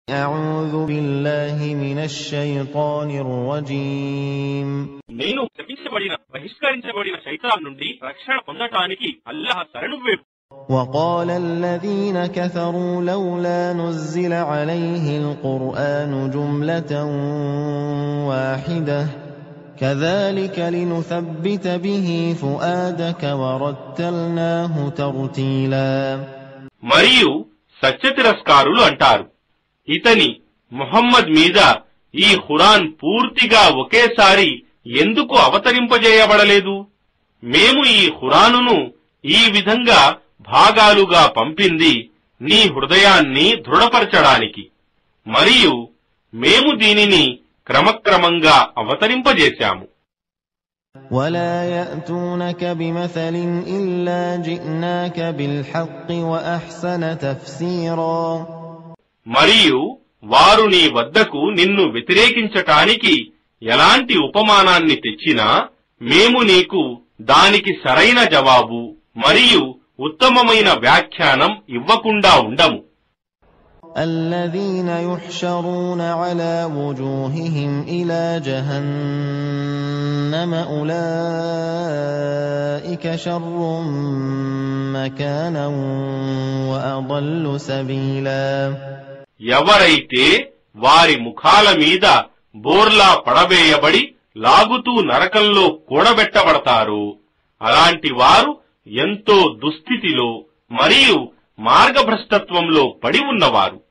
أعوذ بالله من الشيطان الرجيم నేను శపించబడిన బహిష్కరించబడిన శైతాన్ నుండి రక్షణ పొందటానికి అల్లాహ్ శరణు వేపు وقال الذين كفروا لولا نزل عليه القرآن جملة واحدة كذلك لنثبت به فؤادك ورتلناه ترتيلا మరియు సత్య తిరస్కారులు అంటారు ఇతని ముహమ్మద్ మీద ఈ ఖురాన్ పూర్తిగా ఒకేసారి ఎందుకు అవతరింపజేయబడలేదు మేము ఈ ఖురానును ఈ విధంగా భాగాలుగా పంపింది నీ హృదయాన్ని దృఢపరచడానికి మరియు మేము దీనిని క్రమక్రమంగా అవతరింపజేశాము ولا يأتونك بمثل إلا جئناك بالحق وأحسن تفسيرا మరియు వారు నీ వద్దకు నిన్ను వ్యతిరేకించటానికి ఎలాంటి ఉపమానాన్ని తెచ్చినా మేము నీకు దానికి సరైన జవాబు మరియు ఉత్తమమైన వ్యాఖ్యానం ఇవ్వకుండా ఉండము الذين يحشرون على وجوههم إلى جهنم أولئك شر مكانا وأضل سبيلا ఎవరైతే వారి ముఖాల మీద బోర్లా పడవేయబడి లాగుతూ నరకంలో కూడబెట్టబడతారో అలాంటి వారు ఎంతో దుస్థితిలో మరియు మార్గభ్రష్టత్వంలో పడి ఉన్నవారు